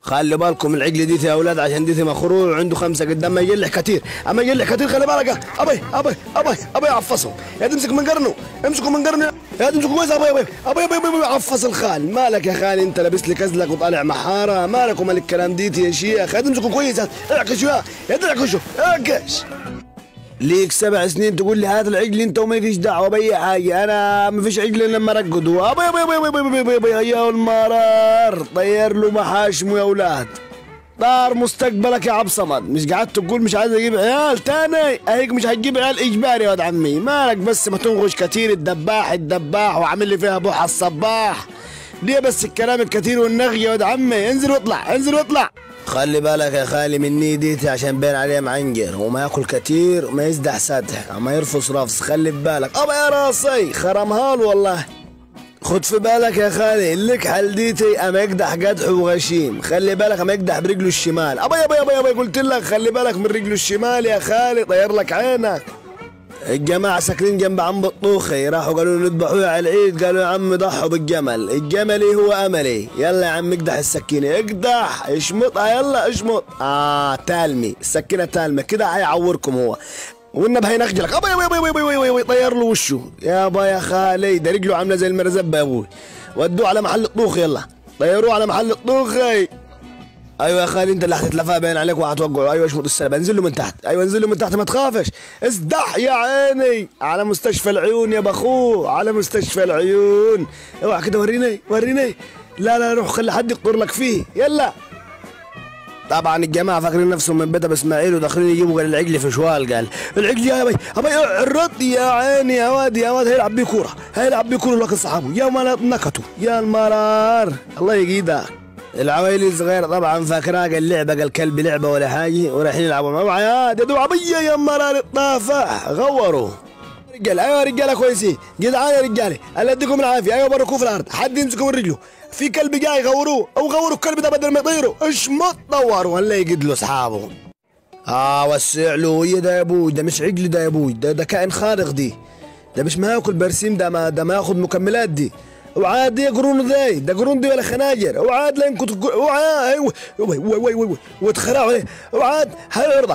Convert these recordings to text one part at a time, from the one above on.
خلي بالكم العجل ديتي يا اولاد عشان ديتي مخروع عنده خمسه قدام ما يجلح كتير اما يجلح كتير خلي بالك ابي ابي ابي ابي عفصه يا تمسك من قرنه امسكوا من قرنه يا تمسكوا كويس ابي ابي ابي ابي, أبي, أبي عفص الخال مالك يا خالي انت لابس لي كزلك وطالع محاره مالك ومال الكلام ديتي يا شيخ يا تمسكوا كويس اعكشوا يا يا اعكشوا اعكش ليك سبع سنين تقول لي هات العجل انت وما ليش دعوه باي حاجه انا ما فيش عجل لما رقد ابي ابي ابي ابي ابي ابي ابي يا المرار طير له محاشمه يا اولاد طار مستقبلك يا عبد صمد مش قعدت تقول مش عايز اجيب عيال تاني اهيك مش هتجيب عيال اجباري يا واد عمي مالك بس ما تنغش كتير الدباح الدباح وعامل لي فيها بوحه الصباح ليه بس الكلام الكتير والنغي يا واد عمي انزل واطلع انزل واطلع خلي بالك يا خالي من نيديتي عشان باين عليه معنجر وما ياكل كتير وما يزدح سدح ما يرفص رفص خلي في بالك ابا يا راسي خرمها له والله خد في بالك يا خالي لك حلديتي اما يقدح قدح وغشيم خلي بالك اما يقدح برجله الشمال ابا يابا يابا يابا قلت لك خلي بالك من رجله الشمال يا خالي طير لك عينك الجماعة ساكنين جنب عم بطوخي راحوا قالوا له نذبحوه على العيد قالوا يا عم ضحوا بالجمل الجملي هو املي يلا يا عم اقدح السكينة اقدح اشمطها يلا اشمط اه تالمي السكينة تالمة كده هيعوركم هو والنبه هينخجلك ابا يابا يابا يابا يابا يابا طير له وشه يابا يا خالي ده رجله عامله زي المرزبه يا ابوي ودوه على محل الطوخ يلا طيروه على محل الطوخي ايوه يا خالي انت اللي هتتلفها باين عليك وهتوقعه ايوه اشمط السلبه انزل له من تحت ايوه انزل له من تحت ما تخافش اسدح يا عيني على مستشفى العيون يا بخوه على مستشفى العيون اوعى كده وريني وريني لا لا روح خلي حد يقطر لك فيه يلا طبعا الجماعه فاكرين نفسهم من بيت ابو اسماعيل وداخلين يجيبوا قال العجل في شوال قال العجل يا ابي ابي الرد يا عيني يا واد يا واد هيلعب بيه كوره هيلعب بيه كوره لك صحابه يا مال نكتوا يا المرار الله يقيدك العوائل الصغيرة طبعا فاكراه قال لعبة قال كلب لعبة ولا حاجة ورايحين يلعبوا معه عياد يا عبية يا مرار الطافح غوروا رجال ايوه رجاله كويسين جدعان يا رجاله الله يديكم العافيه ايوه بركوه في الارض حد يمسكوا من رجله في كلب جاي غوروه او غوروا الكلب ده بدل ما يطيروا اشمط دوروا ولا يقد له اصحابه اه وسع له هي ده يا ابوي ده مش عجل ده يا ابوي ده ده كائن خارق دي ده مش ما ياكل برسيم ده ما ده ما ياخد مكملات دي وعاد دي قرون ذي ده قرون دي ولا خناجر وعاد لا يمكن تقول وعاد وي وي وي وي وتخرعوا عليه وعاد هيرضى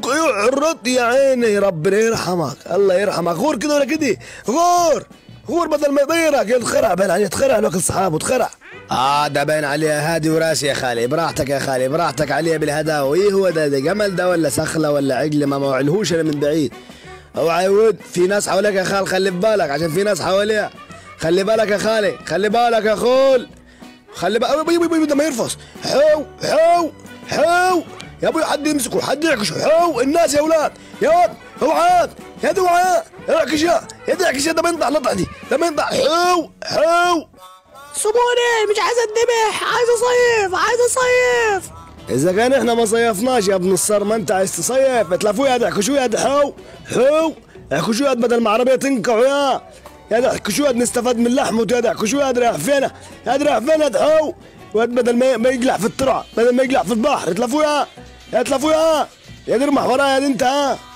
عرض يا عيني ربنا يرحمك الله يرحمك غور كده ولا كده غور غور بدل ما يطيرك يتخرع باين عليه يتخرع لك اصحابه تخرع اه ده باين عليه هادي وراسي يا خالي براحتك يا خالي براحتك عليه بالهداوه ايه هو ده ده جمل ده ولا سخله ولا عجل ما موعلهوش انا من بعيد اوعى يود في ناس حواليك يا خال خلي في بالك عشان في ناس حواليها خلي بالك يا خالي خلي بالك يا خول خلي بالك ده ما يرفص حو حو حو يا ابوي حد يمسكه حد يعكشه حو الناس يا اولاد يا واد اوعاد يا دي اوعاد اعكش يا يا دي اعكش ده ما ينطع لطع دي ده ما ينطع حو حو سيبوني مش عايز اندبح عايز اصيف عايز اصيف اذا كان احنا ما صيفناش يا ابن الصر ما انت عايز تصيف اتلفوا يا احكشوا يا حو حو احكشوا يا بدل ما عربيه تنقعوا يا يا ده احكشوا يا نستفاد من لحمه يا ده احكشوا يا رايح فين يا رايح فين حو بدل ما ما يقلع في الترعه بدل ما يقلع في البحر اتلفوا يا يا اتلفوا يا يا دي ارمح ورايا يا دي انت ها